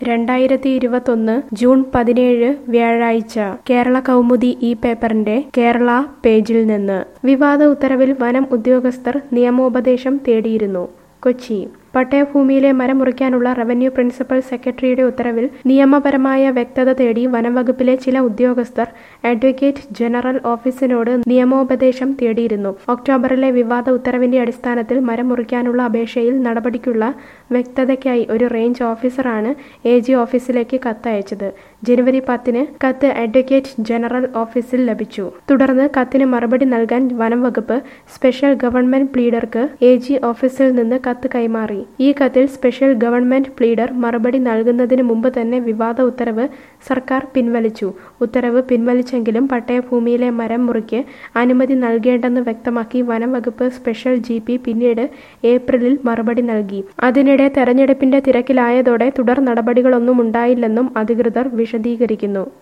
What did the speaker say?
രണ്ടായിരത്തി ഇരുപത്തൊന്ന് ജൂൺ പതിനേഴ് വ്യാഴാഴ്ച കേരള കൗമുദി ഈ പേപ്പറിന്റെ കേരള പേജിൽ നിന്ന് വിവാദ ഉത്തരവിൽ വനം ഉദ്യോഗസ്ഥർ നിയമോപദേശം തേടിയിരുന്നു കൊച്ചി പട്ടയഭൂമിയിലെ മരം മുറിക്കാനുള്ള റവന്യൂ പ്രിൻസിപ്പൽ സെക്രട്ടറിയുടെ ഉത്തരവിൽ നിയമപരമായ വ്യക്തത തേടി വനംവകുപ്പിലെ ചില ഉദ്യോഗസ്ഥർ അഡ്വക്കേറ്റ് ജനറൽ ഓഫീസിനോട് നിയമോപദേശം തേടിയിരുന്നു ഒക്ടോബറിലെ വിവാദ ഉത്തരവിന്റെ അടിസ്ഥാനത്തിൽ മരം മുറിക്കാനുള്ള അപേക്ഷയിൽ നടപടിക്കുള്ള വ്യക്തതയ്ക്കായി ഒരു റേഞ്ച് ഓഫീസറാണ് എ ജി ഓഫീസിലേക്ക് കത്തയച്ചത് ജനുവരി പത്തിന് കത്ത് അഡ്വക്കേറ്റ് ജനറൽ ഓഫീസിൽ ലഭിച്ചു തുടർന്ന് കത്തിന് മറുപടി നൽകാൻ വനം വകുപ്പ് സ്പെഷ്യൽ ഗവൺമെന്റ് പ്ലീഡർക്ക് എ ജി ഓഫീസിൽ നിന്ന് കത്ത് കൈമാറി ഈ കത്തിൽ സ്പെഷ്യൽ ഗവൺമെന്റ് പ്ലീഡർ മറുപടി നൽകുന്നതിന് മുമ്പ് തന്നെ വിവാദ ഉത്തരവ് സർക്കാർ പിൻവലിച്ചു ഉത്തരവ് പിൻവലിച്ചെങ്കിലും പട്ടയഭൂമിയിലെ മരം മുറിക്ക് അനുമതി നൽകേണ്ടെന്ന് വ്യക്തമാക്കി വനം വകുപ്പ് സ്പെഷ്യൽ ജി പി പിന്നീട് ഏപ്രിലിൽ മറുപടി നൽകി അതിനിടെ തെരഞ്ഞെടുപ്പിന്റെ തിരക്കിലായതോടെ തുടർ നടപടികളൊന്നും ഉണ്ടായില്ലെന്നും അധികൃതർ വിശദീകരിക്കുന്നു